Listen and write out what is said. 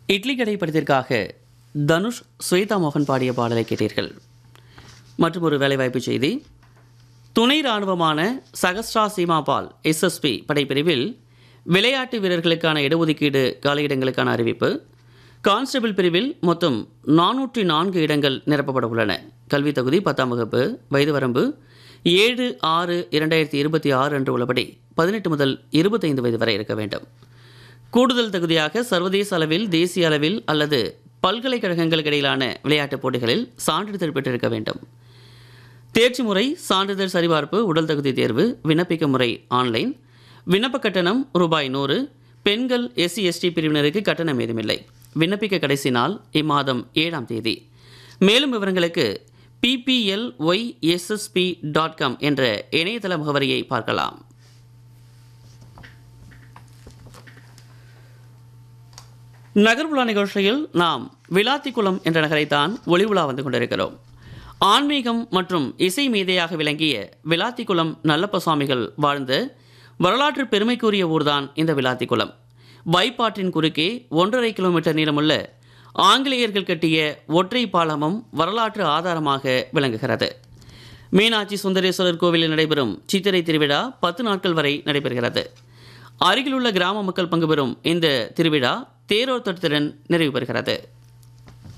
இட்லி கடை படத்திற்காக தனுஷ் ஸ்வேதா மோகன் பாடிய பாடலை கேட்டீர்கள் மற்றும் ஒரு வேலைவாய்ப்பு செய்தி துணை இராணுவமான சகஸ்ரா சீமாபால் எஸ்எஸ்பி படைப்பிரிவில் விளையாட்டு வீரர்களுக்கான இடஒதுக்கீடு காலியிடங்களுக்கான அறிவிப்பு கான்ஸ்டபிள் பிரிவில் மொத்தம் நானூற்றி நான்கு இடங்கள் நிரப்பப்பட உள்ளன கல்வி தகுதி பத்தாம் வகுப்பு வயது வரம்பு ஏழு ஆறு இரண்டாயிரத்தி இருபத்தி ஆறு அன்று உள்ளபடி பதினெட்டு முதல் இருபத்தைந்து வயது வரை இருக்க வேண்டும் கூடுதல் தகுதியாக சர்வதேச அளவில் தேசிய அளவில் அல்லது பல்கலைக்கழகங்களுக்கு இடையிலான விளையாட்டுப் போட்டிகளில் சான்றிதழ் பெற்றிருக்க வேண்டும் தேர்ச்சி முறை சான்றிதழ் சரிபார்ப்பு உடல் தகுதி தேர்வு விண்ணப்பிக்க முறை ஆன்லைன் விண்ணப்ப கட்டணம் ரூபாய் நூறு பெண்கள் எஸ்சி எஸ்டி பிரிவினருக்கு கட்டணம் ஏதுமில்லை விண்ணப்பிக்க கடைசி நாள் இம்மாதம் ஏழாம் தேதி மேலும் விவரங்களுக்கு BPL Y SSP dot com என்ற இணையதள முகவரியை பார்க்கலாம் நகர்வுலா நிகழ்ச்சியில் நாம் விளாத்திக்குளம் என்ற நகரைத்தான் ஒளி உலா வந்து கொண்டிருக்கிறோம் ஆன்மீகம் மற்றும் இசை மீதையாக விளங்கிய விளாத்திக்குளம் நல்லப்ப சுவாமிகள் வாழ்ந்த வரலாற்று பெருமைக்குரிய ஊர்தான் இந்த விளாத்திக்குளம் வைப்பாற்றின் குறுக்கே ஒன்றரை கிலோமீட்டர் நீளமுள்ள ஆங்கிலேயர்கள் கட்டிய ஒற்றை பாலமும் வரலாற்று ஆதாரமாக விளங்குகிறது மீனாட்சி சுந்தரேஸ்வரர் கோவிலில் நடைபெறும் சித்திரை திருவிழா பத்து நாட்கள் வரை நடைபெறுகிறது அருகிலுள்ள கிராம மக்கள் பங்கு பெறும் இந்த திருவிழா தேரோட்டத்துடன் நிறைவு பெறுகிறது